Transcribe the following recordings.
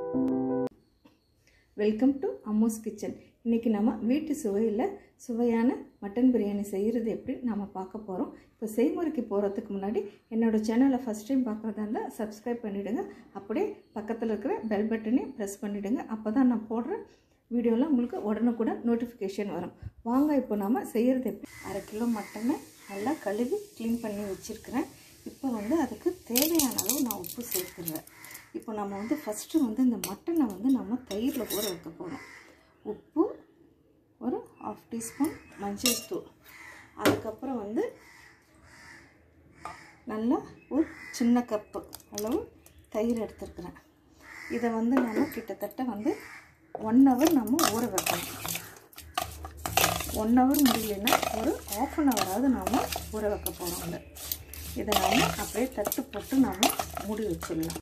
welcome to Ammu's kitchen இன்றைக்கி நம்ம வீட்டு சுவையில் சுவையான மட்டன் பிரியாணி செய்கிறது எப்படி நம்ம பார்க்க போகிறோம் இப்போ செய்முறைக்கு போகிறதுக்கு முன்னாடி என்னோடய சேனலை ஃபஸ்ட் டைம் பார்க்குறதா இருந்தால் சப்ஸ்கிரைப் பண்ணிவிடுங்க அப்படியே பக்கத்தில் இருக்கிற பெல் பட்டனையும் ப்ரெஸ் பண்ணிவிடுங்க அப்போ தான் நான் போடுற வீடியோலாம் உங்களுக்கு உடனுக்குடன் நோட்டிஃபிகேஷன் வரும் வாங்க இப்போ நம்ம செய்கிறது எப்படி அரை கிலோ மட்டனை நல்லா கழுவி க்ளீன் பண்ணி வச்சுருக்கிறேன் இப்போ வந்து அதுக்கு தேவையான அளவு நான் உப்பு சேர்த்துருவேன் இப்போ நம்ம வந்து ஃபஸ்ட்டு வந்து இந்த மட்டனை வந்து நம்ம தயிரில் ஊற வைக்க போகிறோம் உப்பு ஒரு ஆஃப் டீஸ்பூன் மஞ்சள் தூள் அதுக்கப்புறம் வந்து நல்லா ஒரு சின்ன கப்பு அளவு தயிர் எடுத்துருக்குறேன் இதை வந்து நம்ம கிட்டத்தட்ட வந்து ஒன் ஹவர் நம்ம ஊற வைக்கணும் ஒன் ஹவர் முடியலன்னா ஒரு ஆஃப் அன் ஹவராவது நாம் ஊற வைக்க போகிறோங்க இதை நம்ம அப்படியே தட்டு போட்டு நாம் மூடி வச்சிடலாம்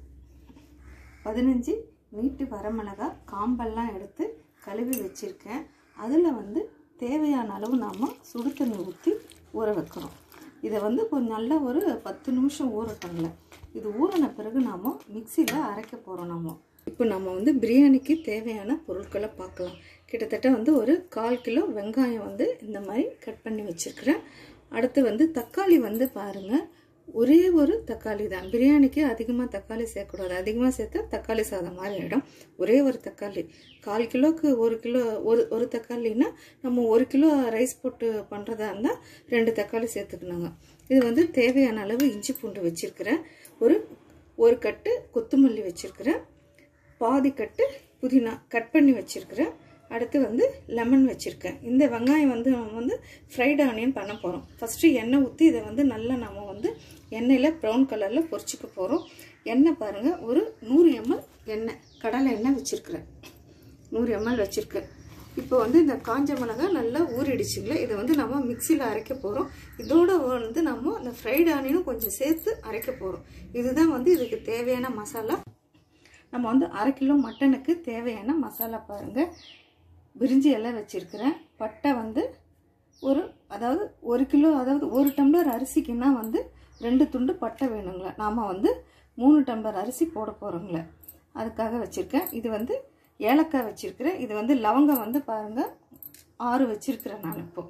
பதினஞ்சு நீட்டு வரமிளகா காம்பெல்லாம் எடுத்து கழுவி வச்சுருக்கேன் அதில் வந்து தேவையான அளவு நாம் சுடு தண்ணி ஊற்றி ஊற வைக்கிறோம் இதை வந்து கொஞ்சம் நல்ல ஒரு பத்து நிமிஷம் ஊறட்டோம்ல இது ஊறின பிறகு நாம் மிக்சியில் அரைக்க போகிறோம் நாம் இப்போ நம்ம வந்து பிரியாணிக்கு தேவையான பொருட்களை பார்க்கலாம் கிட்டத்தட்ட வந்து ஒரு கால் கிலோ வெங்காயம் வந்து இந்த மாதிரி கட் பண்ணி வச்சுருக்கிறேன் அடுத்து வந்து தக்காளி வந்து பாருங்கள் ஒரே ஒரு தக்காளி தான் பிரியாணிக்கு அதிகமாக தக்காளி சேர்க்கக்கூடாது அதிகமாக சேர்த்தா தக்காளி சாதம் மாதிரி ஆகிடும் ஒரே ஒரு தக்காளி கால் கிலோக்கு ஒரு கிலோ ஒரு ஒரு தக்காளின்னா நம்ம ஒரு கிலோ ரைஸ் போட்டு பண்ணுறதா இருந்தால் ரெண்டு தக்காளி சேர்த்துக்கணுங்க இது வந்து தேவையான அளவு இஞ்சி பூண்டு வச்சுருக்கிறேன் ஒரு ஒரு கட்டு கொத்தமல்லி வச்சுருக்கிறேன் பாதி கட்டு புதினா கட் பண்ணி வச்சுருக்கிறேன் அடுத்து வந்து லெமன் வச்சுருக்கேன் இந்த வெங்காயம் வந்து நம்ம வந்து ஃப்ரைட் ஆனியன் பண்ண போகிறோம் ஃபஸ்ட்டு எண்ணெய் ஊற்றி இதை வந்து நல்லா நம்ம வந்து எண்ணெயில் ப்ரௌன் கலரில் பொரிச்சிக்க போகிறோம் எண்ணெய் பாருங்கள் ஒரு நூறு எம்எல் எண்ணெய் கடலை எண்ணெய் வச்சுருக்கிறேன் நூறு எம்எல் வச்சுருக்கேன் இப்போ வந்து இந்த காஞ்ச மிளகாய் நல்லா ஊறிடுச்சுங்களே இதை வந்து நம்ம மிக்சியில் அரைக்க போகிறோம் இதோட வந்து நம்ம இந்த ஃப்ரைட் ஆனியனும் கொஞ்சம் சேர்த்து அரைக்க போகிறோம் இதுதான் வந்து இதுக்கு தேவையான மசாலா நம்ம வந்து அரை கிலோ மட்டனுக்கு தேவையான மசாலா பாருங்கள் பிரிஞ்சி எல்லாம் வச்சுருக்கிறேன் பட்டை வந்து ஒரு அதாவது ஒரு கிலோ அதாவது ஒரு டம்ளர் அரிசிக்குன்னா வந்து ரெண்டு துண்டு பட்டை வேணுங்களே நாம் வந்து மூணு டம்ளர் அரிசி போட போகிறோங்களே அதுக்காக வச்சுருக்கேன் இது வந்து ஏலக்காய் வச்சுருக்கிறேன் இது வந்து லவங்கம் வந்து பாருங்கள் ஆறு வச்சுருக்கிறேன் நான் இப்போ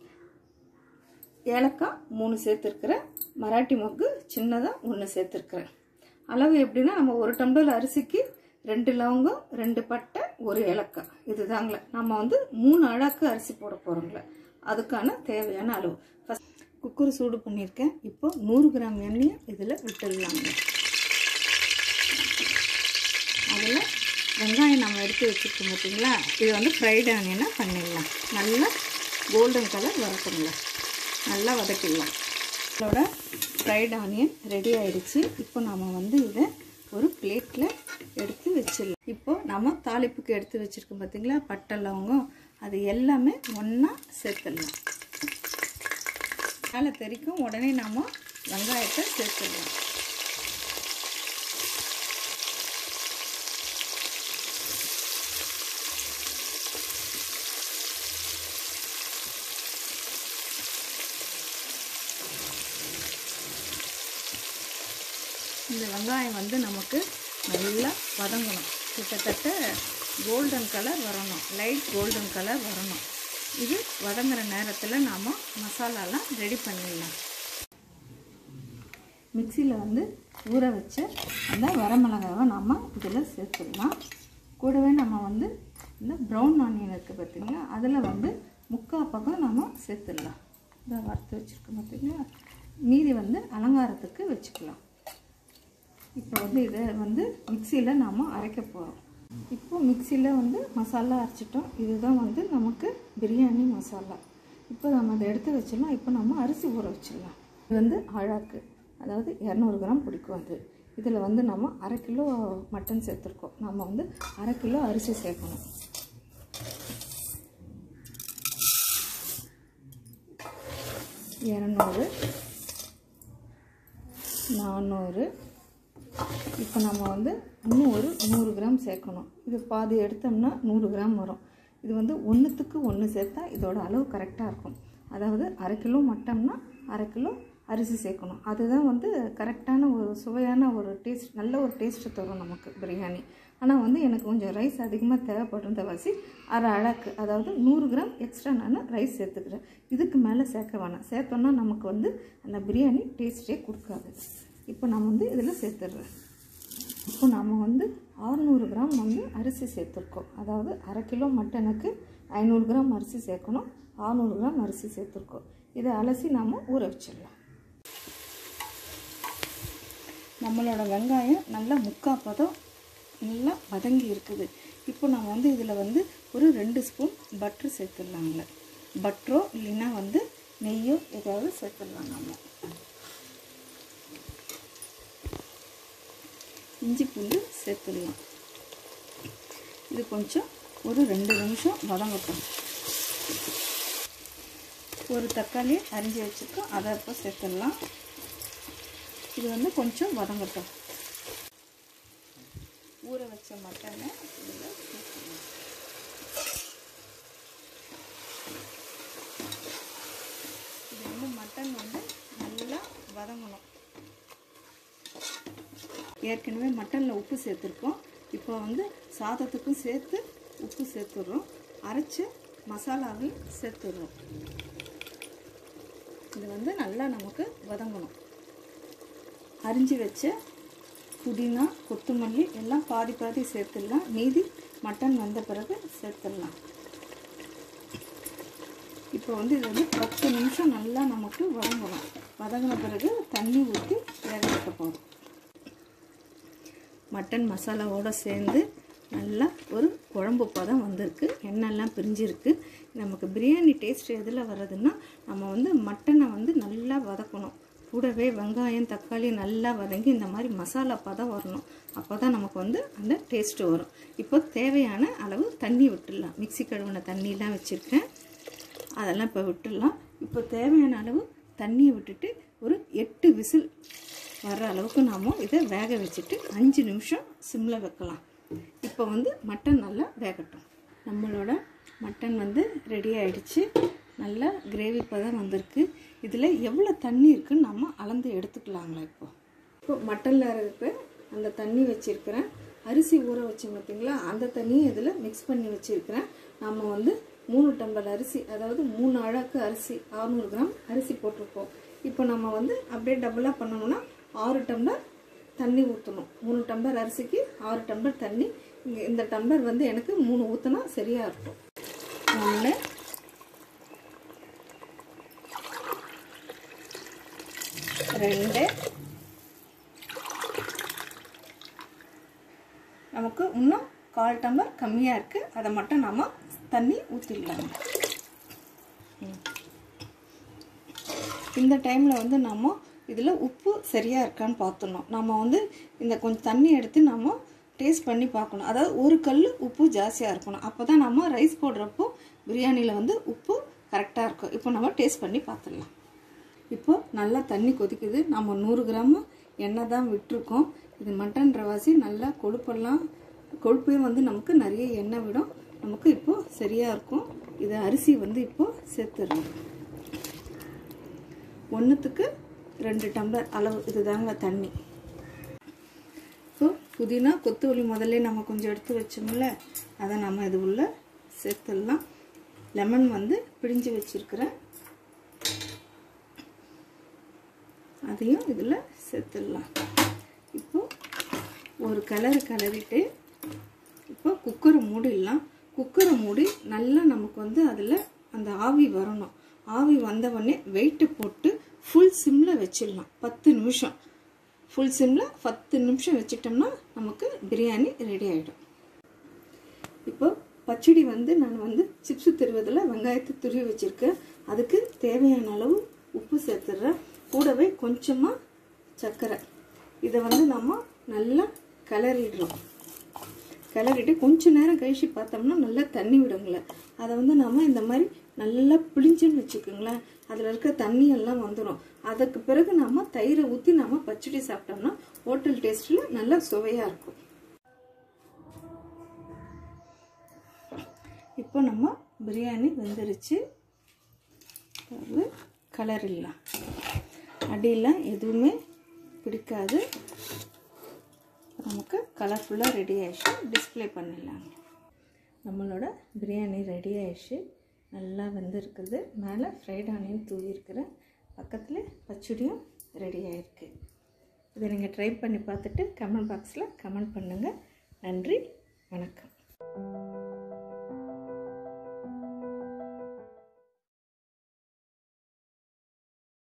ஏலக்காய் மூணு சேர்த்துருக்குறேன் மராட்டி மொக்கு சின்னதாக ஒன்று சேர்த்துருக்குறேன் அளவு எப்படின்னா நம்ம ஒரு டம்ளர் அரிசிக்கு ரெண்டு லவங்கம் ரெண்டு பட்டை ஒரு ஏலக்காய் இதுதாங்களே நம்ம வந்து மூணு அழாக்கு அரிசி போட போகிறோங்களே அதுக்கான தேவையான அளவு ஃபஸ்ட் குக்கர் சூடு பண்ணியிருக்கேன் இப்போ நூறு கிராம் எண்ணெயை இதில் விட்டுடலாங்க அதில் வெங்காயம் நம்ம எடுத்து வச்சுருக்கோம் பார்த்தீங்களா இது வந்து ஃப்ரைட் ஆனியனாக பண்ணிடலாம் நல்லா கோல்டன் கலர் வதக்கணுங்களா நல்லா வதக்கிடலாம் இதோட ஃப்ரைட் ஆனியன் ரெடி ஆயிடுச்சு இப்போ நம்ம வந்து இதை ஒரு பிளேட்டில் எடுத்து வச்சிடலாம் இப்போ நம்ம தாளிப்புக்கு எடுத்து வச்சுருக்கோம் பார்த்தீங்களா பட்டை லவங்கம் அது எல்லாமே ஒன்றா சேர்த்துடலாம் மேலே தெரிக்கும் உடனே நம்ம வெங்காயத்தை சேர்த்துடலாம் இந்த வெங்காயம் வந்து நமக்கு நல்லா வதங்கணும் கிட்டத்தட்ட கோல்டன் கலர் வரணும் லைட் கோல்டன் கலர் வரணும் இது வதங்குற நேரத்தில் நாம் மசாலாலாம் ரெடி பண்ணிடலாம் மிக்சியில் வந்து ஊற வச்ச அந்த வரமிளகாவை நாம் இதில் சேர்த்துடலாம் கூடவே நம்ம வந்து இந்த ப்ரௌன் ஆனியன் இருக்குது பார்த்திங்களா அதில் வந்து முக்கால் பக்கம் நம்ம சேர்த்துடலாம் இதை வறுத்து வச்சுருக்கோம் பார்த்திங்களா மீதி வந்து அலங்காரத்துக்கு வச்சுக்கலாம் இப்போ வந்து இதை வந்து மிக்சியில் நாம் அரைக்க போகிறோம் இப்போ மிக்சியில் வந்து மசாலா அரைச்சிட்டோம் இதுதான் வந்து நமக்கு பிரியாணி மசாலா இப்போ நம்ம அதை எடுத்து வச்சிடலாம் இப்போ நம்ம அரிசி ஊற வச்சிடலாம் இது வந்து அழாக்கு அதாவது இரநூறு கிராம் பிடிக்கும் அது இதில் வந்து நம்ம அரை கிலோ மட்டன் சேர்த்துருக்கோம் நம்ம வந்து அரை கிலோ அரிசி சேர்க்கணும் இரநூறு நானூறு இப்போ நம்ம வந்து இன்னும் ஒரு நூறு கிராம் சேர்க்கணும் இது பாதி எடுத்தோம்னா நூறு கிராம் வரும் இது வந்து ஒன்றுத்துக்கு ஒன்று சேர்த்தா இதோட அளவு கரெக்டாக இருக்கும் அதாவது அரை கிலோ மட்டம்னா அரை கிலோ அரிசி சேர்க்கணும் அதுதான் வந்து கரெக்டான ஒரு சுவையான ஒரு டேஸ்ட் நல்ல ஒரு டேஸ்ட்டு தரும் நமக்கு பிரியாணி ஆனால் வந்து எனக்கு கொஞ்சம் ரைஸ் அதிகமாக தேவைப்படுறத வாசி அரை அழகு அதாவது நூறு கிராம் எக்ஸ்ட்ரா நான் ரைஸ் சேர்த்துக்கிறேன் இதுக்கு மேலே சேர்க்க வேணாம் சேர்த்தோன்னா நமக்கு வந்து அந்த பிரியாணி டேஸ்ட்டே கொடுக்காது இப்போ நான் வந்து இதில் சேர்த்துடுறேன் இப்போ நம்ம வந்து 600 கிராம் வந்து அரிசி சேர்த்துருக்கோம் அதாவது அரை கிலோ மட்டனுக்கு ஐநூறு கிராம் அரிசி சேர்க்கணும் 600 கிராம் அரிசி சேர்த்துருக்கோம் இதை அலசி நாம் ஊற வச்சிடலாம் நம்மளோட வெங்காயம் நல்லா முக்கா பதம் நல்லா வதங்கி இருக்குது இப்போ நம்ம வந்து இதில் வந்து ஒரு ரெண்டு ஸ்பூன் பட்ரு சேர்த்துடலாங்கள பட்டரோ இல்லைன்னா வந்து நெய்யோ ஏதாவது சேர்த்துடலாம் நம்ம இஞ்சி பூண்டு சேர்த்துடலாம் இது கொஞ்சம் ஒரு ரெண்டு நிமிஷம் வதங்கட்டும் ஒரு தக்காளி அரிஞ்சு வச்சுருக்கோம் அதை இப்போ சேர்த்துடலாம் இது வந்து கொஞ்சம் வதங்கட்டும் ஊற வச்ச மட்டனை இதில் சேர்த்துடலாம் இது வந்து மட்டன் வந்து நல்லா வதங்கணும் ஏற்கனவே மட்டனில் உப்பு சேர்த்துருக்கோம் இப்போ வந்து சாதத்துக்கும் சேர்த்து உப்பு சேர்த்துடுறோம் அரைச்ச மசாலாவையும் சேர்த்துடுறோம் இது வந்து நல்லா நமக்கு வதங்கணும் அரிஞ்சு வச்ச புதினா கொத்தமல்லி எல்லாம் பாதி பாதி சேர்த்துடலாம் மீதி மட்டன் வந்த பிறகு சேர்த்துடலாம் இப்போ வந்து இது வந்து பத்து நிமிஷம் நல்லா நமக்கு வதங்கணும் வதங்கின பிறகு தண்ணி ஊற்றி வேக வைக்க போகிறோம் மட்டன் மசாலாவோடு சேர்ந்து நல்லா ஒரு குழம்பு பதம் வந்திருக்கு எண்ணெய்லாம் பிரிஞ்சிருக்கு நமக்கு பிரியாணி டேஸ்ட் எதில் வர்றதுன்னா நம்ம வந்து மட்டனை வந்து நல்லா வதக்கணும் கூடவே வெங்காயம் தக்காளி நல்லா வதங்கி இந்த மாதிரி மசாலா பதம் வரணும் அப்போ தான் நமக்கு வந்து அந்த டேஸ்ட்டு வரும் இப்போ தேவையான அளவு தண்ணி விட்டுடலாம் மிக்சி கழுவின தண்ணிலாம் வச்சுருக்கேன் அதெல்லாம் இப்போ விட்டுடலாம் இப்போ தேவையான அளவு தண்ணியை விட்டுட்டு ஒரு எட்டு விசில் வர்ற அளவுக்கு நாம் இதை வேக வச்சுட்டு அஞ்சு நிமிஷம் சிம்மில் வைக்கலாம் இப்போ வந்து மட்டன் நல்லா வேகட்டும் நம்மளோட மட்டன் வந்து ரெடி ஆயிடுச்சு நல்லா கிரேவி பதம் வந்திருக்கு இதில் எவ்வளோ தண்ணி இருக்குன்னு நம்ம அளந்து எடுத்துக்கலாங்களா இப்போ இப்போ மட்டனில் இருக்கிற அந்த தண்ணி வச்சுருக்கிறேன் அரிசி ஊற வச்சோம் பார்த்தீங்களா அந்த தண்ணியும் இதில் மிக்ஸ் பண்ணி வச்சுருக்கிறேன் நம்ம வந்து மூணு டம்பர் அரிசி அதாவது மூணு அழகு அரிசி 600 கிராம் அரிசி போட்டிருக்கோம் இப்போ நம்ம வந்து அப்படியே டபுளாக பண்ணணும்னா ஆறு டம்ளர் தண்ணி ஊற்றணும் மூணு டம்ளர் அரிசிக்கு ஆறு டம்ளர் தண்ணி இங்கே இந்த டம்ளர் வந்து எனக்கு மூணு ஊற்றினா சரியாக இருக்கும் ஒன்று ரெண்டு நமக்கு இன்னும் கால் டம்ளர் கம்மியாக இருக்குது அதை மட்டும் நம்ம தண்ணி ஊற்றிடலாம் இந்த டைமில் வந்து நம்ம இதில் உப்பு சரியாக இருக்கான்னு பார்த்துடணும் நம்ம வந்து இந்த கொஞ்சம் தண்ணி எடுத்து நம்ம டேஸ்ட் பண்ணி பார்க்கணும் அதாவது ஒரு கல் உப்பு ஜாஸ்தியாக இருக்கணும் அப்போ தான் நம்ம ரைஸ் போடுறப்போ பிரியாணியில் வந்து உப்பு கரெக்டாக இருக்கும் இப்போ நம்ம டேஸ்ட் பண்ணி பார்த்துடலாம் இப்போ நல்லா தண்ணி கொதிக்குது நம்ம நூறு கிராம் எண்ணெய் தான் விட்டுருக்கோம் இது மட்டன் ரவாசி நல்லா கொழுப்பெல்லாம் கொழுப்பையும் வந்து நமக்கு நிறைய எண்ணெய் விடும் நமக்கு இப்போ சரியாக இருக்கும் இது அரிசி வந்து இப்போ சேர்த்துடலாம் ஒன்றுத்துக்கு ரெண்டு டம்ளர் அளவு இதுதாங்க தண்ணி இப்போ புதினா கொத்தமல்லி முதல்ல நம்ம கொஞ்சம் எடுத்து வச்சோம்ல அதை நம்ம இது உள்ள சேர்த்துடலாம் லெமன் வந்து பிழிஞ்சு வச்சுருக்கிறேன் அதையும் இதில் சேர்த்துடலாம் இப்போ ஒரு கலரு கலரிட்டு இப்போ குக்கரை மூடிடலாம் குக்கரை மூடி நல்லா நமக்கு வந்து அதில் அந்த ஆவி வரணும் ஆவி வந்த உடனே வெயிட்டு போட்டு ஃபுல் சிம்மில் வச்சிடலாம் பத்து நிமிஷம் ஃபுல் சிம்மில் பத்து நிமிஷம் வச்சிட்டோம்னா நமக்கு பிரியாணி ரெடி ஆகிடும் இப்போ பச்சடி வந்து நான் வந்து சிப்ஸு திருவதில் வெங்காயத்தை துருவி வச்சுருக்கேன் அதுக்கு தேவையான அளவு உப்பு சேர்த்துடுறேன் கூடவே கொஞ்சமாக சர்க்கரை இதை வந்து நம்ம நல்லா கிளறிடுறோம் கிளறிட்டு கொஞ்ச நேரம் கழிச்சு பார்த்தோம்னா நல்லா தண்ணி விடுங்கள அதை வந்து நம்ம இந்த மாதிரி நல்லா பிழிஞ்சுன்னு வச்சுக்கோங்களேன் அதில் இருக்க தண்ணி எல்லாம் வந்துடும் அதுக்கு பிறகு நம்ம தயிரை ஊற்றி நம்ம பச்சடி சாப்பிட்டோம்னா ஹோட்டல் டேஸ்ட்டில் நல்லா சுவையாக இருக்கும் இப்போ நம்ம பிரியாணி வெந்துருச்சு கலர் இல்லாம் அடியெலாம் எதுவுமே பிடிக்காது நமக்கு கலர்ஃபுல்லாக ரெடி ஆயிடுச்சு டிஸ்ப்ளே பண்ணிடலாங்க நம்மளோட பிரியாணி ரெடி ஆயிடுச்சு நல்லா வெந்திருக்குது மேலே ஃப்ரைட் ஆனியன் தூவிருக்கிறேன் பக்கத்தில் பச்சடியும் ரெடி ஆயிருக்கு இதை நீங்கள் ட்ரை பண்ணி பார்த்துட்டு கமெண்ட் பாக்ஸில் கமெண்ட் பண்ணுங்கள் நன்றி வணக்கம்